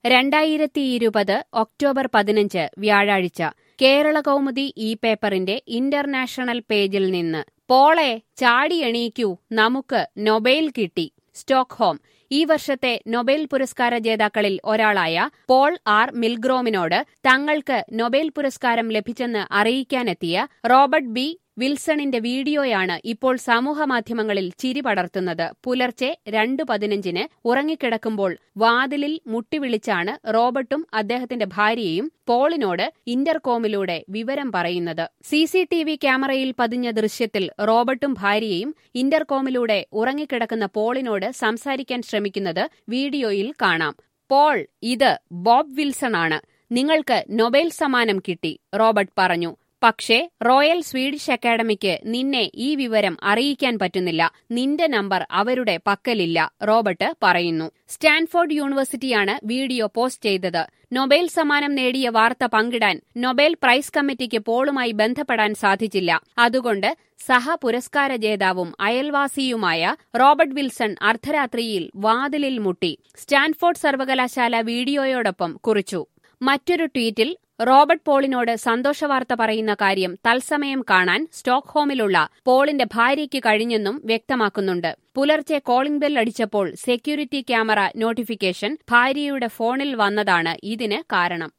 രണ്ടായിരത്തി ഇരുപത് ഒക്ടോബർ പതിനഞ്ച് വ്യാഴാഴ്ച കേരള കൗമുദി ഈ പേപ്പറിന്റെ ഇന്റർനാഷണൽ പേജിൽ നിന്ന് പോളെ ചാടിയെണീക്കൂ നമുക്ക് നൊബേൽ കിട്ടി സ്റ്റോക്ക്ഹോം ഈ വർഷത്തെ നൊബേൽ പുരസ്കാര ജേതാക്കളിൽ ഒരാളായ പോൾ ആർ മിൽഗ്രോമിനോട് തങ്ങൾക്ക് നൊബേൽ പുരസ്കാരം ലഭിച്ചെന്ന് അറിയിക്കാനെത്തിയ റോബർട്ട് ബി വിൽസണിന്റെ വീഡിയോയാണ് ഇപ്പോൾ സമൂഹമാധ്യമങ്ങളിൽ ചിരി പടർത്തുന്നത് പുലർച്ചെ രണ്ടു പതിനഞ്ചിന് ഉറങ്ങിക്കിടക്കുമ്പോൾ വാതിലിൽ മുട്ടിവിളിച്ചാണ് റോബർട്ടും അദ്ദേഹത്തിന്റെ ഭാര്യയും പോളിനോട് ഇന്റർകോമിലൂടെ വിവരം പറയുന്നത് സി സി ടി വി ക്യാമറയിൽ പതിഞ്ഞ ദൃശ്യത്തിൽ റോബർട്ടും ഭാര്യയും ഇന്റർകോമിലൂടെ ഉറങ്ങിക്കിടക്കുന്ന പോളിനോട് സംസാരിക്കാൻ ശ്രമിക്കുന്നത് വീഡിയോയിൽ കാണാം പോൾ ഇത് ബോബ് വിൽസൺ ആണ് നിങ്ങൾക്ക് നൊബേൽ സമ്മാനം കിട്ടി റോബർട്ട് പറഞ്ഞു പക്ഷേ റോയൽ സ്വീഡിഷ് അക്കാഡമിക്ക് നിന്നെ ഈ വിവരം അറിയിക്കാൻ പറ്റുന്നില്ല നിന്റെ നമ്പർ അവരുടെ പക്കലില്ല റോബർട്ട് പറയുന്നു സ്റ്റാൻഫോർഡ് യൂണിവേഴ്സിറ്റിയാണ് വീഡിയോ പോസ്റ്റ് ചെയ്തത് നൊബേൽ സമ്മാനം നേടിയ വാർത്ത പങ്കിടാൻ നൊബേൽ പ്രൈസ് കമ്മിറ്റിക്ക് പോളുമായി ബന്ധപ്പെടാൻ സാധിച്ചില്ല അതുകൊണ്ട് സഹ പുരസ്കാര ജേതാവും അയൽവാസിയുമായ റോബർട്ട് വിൽസൺ അർദ്ധരാത്രിയിൽ വാതിലിൽ മുട്ടി സ്റ്റാൻഫോർഡ് സർവകലാശാല വീഡിയോയോടൊപ്പം കുറിച്ചു മറ്റൊരു ട്വീറ്റിൽ റോബർട്ട് പോളിനോട് സന്തോഷവാർത്ത പറയുന്ന കാര്യം തത്സമയം കാണാൻ സ്റ്റോക്ക്ഹോമിലുള്ള പോളിന്റെ ഭാര്യയ്ക്ക് കഴിഞ്ഞെന്നും വ്യക്തമാക്കുന്നുണ്ട് പുലർച്ചെ കോളിംഗ് ബെൽ അടിച്ചപ്പോൾ സെക്യൂരിറ്റി ക്യാമറ നോട്ടിഫിക്കേഷൻ ഭാര്യയുടെ ഫോണിൽ വന്നതാണ് ഇതിന് കാരണം